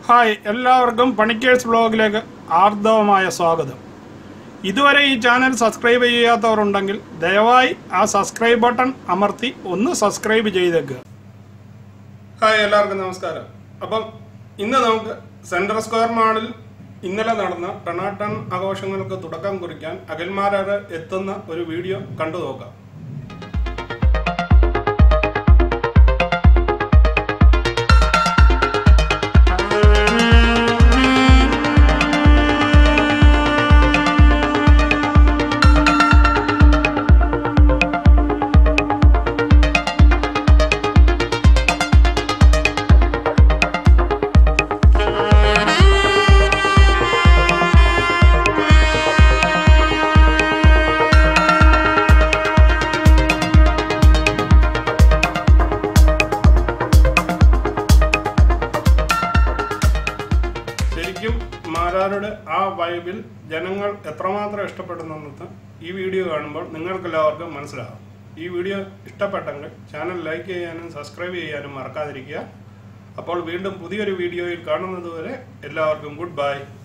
hi എല്ലാവർക്കും പണിക്കേഴ്സ് ബ്ലോഗിലേക്ക് ആർദ്രവമായ സ്വാഗതം ഇതുവരെ ഈ ചാനൽ സബ്സ്ക്രൈബ് ചെയ്യാത്തവരുണ്ടെങ്കിൽ ദയവായി ആ സബ്സ്ക്രൈബ് ബട്ടൺ അമർത്തി ഒന്ന് സബ്സ്ക്രൈബ് ചെയ്തേക്കുക ഹായ് എല്ലാവർക്കും നമസ്കാരം അപ്പം ഇന്ന് നമുക്ക് സെൻട്രൽ സ്ക്വയർ മാളിൽ ഇന്നലെ നടന്ന ടണാട്ടൺ ആഘോഷങ്ങൾക്ക് തുടക്കം കുറിക്കാൻ അഖിൽമാരാറ് എത്തുന്ന ഒരു വീഡിയോ കണ്ടു നോക്കാം ശരിക്കും മാരാരുടെ ആ വൈബിൽ ജനങ്ങൾ എത്രമാത്രം ഇഷ്ടപ്പെടുന്നെന്ന് ഈ വീഡിയോ കാണുമ്പോൾ നിങ്ങൾക്കെല്ലാവർക്കും മനസ്സിലാകും ഈ വീഡിയോ ഇഷ്ടപ്പെട്ടെങ്കിൽ ചാനൽ ലൈക്ക് ചെയ്യാനും സബ്സ്ക്രൈബ് ചെയ്യാനും മറക്കാതിരിക്കുക അപ്പോൾ വീണ്ടും പുതിയൊരു വീഡിയോയിൽ കാണുന്നതുവരെ എല്ലാവർക്കും ഗുഡ് ബൈ